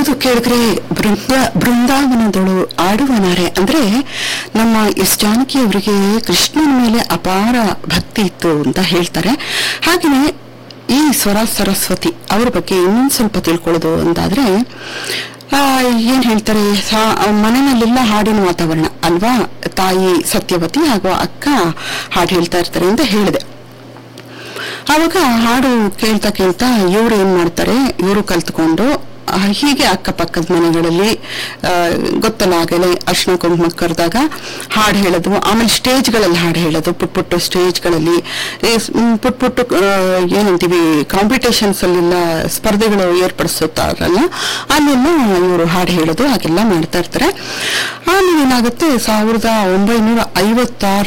ಹೌದು ಕೇಳಿದ್ರೆ ಬೃಂದ ಬೃಂದಾವನದಳು ಆಡುವ ನಾರೆ ಅಂದ್ರೆ ನಮ್ಮ ಎಸ್ ಜಾನಕಿ ಅವರಿಗೆ ಕೃಷ್ಣನ ಮೇಲೆ ಅಪಾರ ಭಕ್ತಿ ಇತ್ತು ಅಂತ ಹೇಳ್ತಾರೆ ಹಾಗೆಯೇ ಈ ಸ್ವರ ಸರಸ್ವತಿ ಅವರ ಬಗ್ಗೆ ಇನ್ನೊಂದು ಸ್ವಲ್ಪ ತಿಳ್ಕೊಳ್ಳೋದು ಅಂತಾದ್ರೆ ಆ, ಏನ್ ಹೇಳ್ತಾರೆ ಸಾ- ಮನೆಯಲ್ಲೆಲ್ಲ ಹಾಡಿನ ವಾತಾವರಣ ಅಲ್ವಾ ತಾಯಿ ಸತ್ಯವತಿ ಹಾಗೂ ಅಕ್ಕ ಹಾಡು ಹೇಳ್ತಾ ಇರ್ತಾರೆ ಅಂತ ಹೇಳಿದೆ ಆವಾಗ ಹಾಡು ಕೇಳ್ತಾ ಕೇಳ್ತಾ ಇವ್ರು ಏನ್ ಮಾಡ್ತಾರೆ ಇವರು ಕಲ್ತ್ಕೊಂಡು ಆ, ಹೀಗೆ ಅಕ್ಕಪಕ್ಕದ ಮನೆಗಳಲ್ಲಿ ಆ, ಗೊತ್ತಲ್ಲ ಆಗಲೇ ಅರ್ಶಿನ ಕುಂಕುಮ ಕರೆದಾಗ ಹಾಡು ಹೇಳೋದು ಆಮೇಲೆ ಸ್ಟೇಜ್ಗಳಲ್ಲಿ ಹಾಡು ಹೇಳೋದು ಪುಟ್ ಪುಟ್ಟು ಸ್ಟೇಜ್ಗಳಲ್ಲಿ ಈ ಸ್- ಮ್, ಪುಟ್ ಪುಟ್ಟು ಆ, ಏನಂತೀವಿ ಕಾಂಪಿಟೇಷನ್ಸ್ ಅಲ್ಲೆಲ್ಲ ಸ್ಪರ್ಧೆಗಳು ಏರ್ಪಡಿಸುತ್ತಾರಲ್ಲ ಅಲ್ಲೆಲ್ಲ ಇವರು ಹಾಡು ಹೇಳೋದು ಹಾಗೆಲ್ಲ ಮಾಡ್ತಾ ಇರ್ತಾರೆ ಆಮೇಲೆ ಏನಾಗುತ್ತೆ ಸಾವಿರದ ಒಂಬೈನೂರ ಐವತ್ತಾರು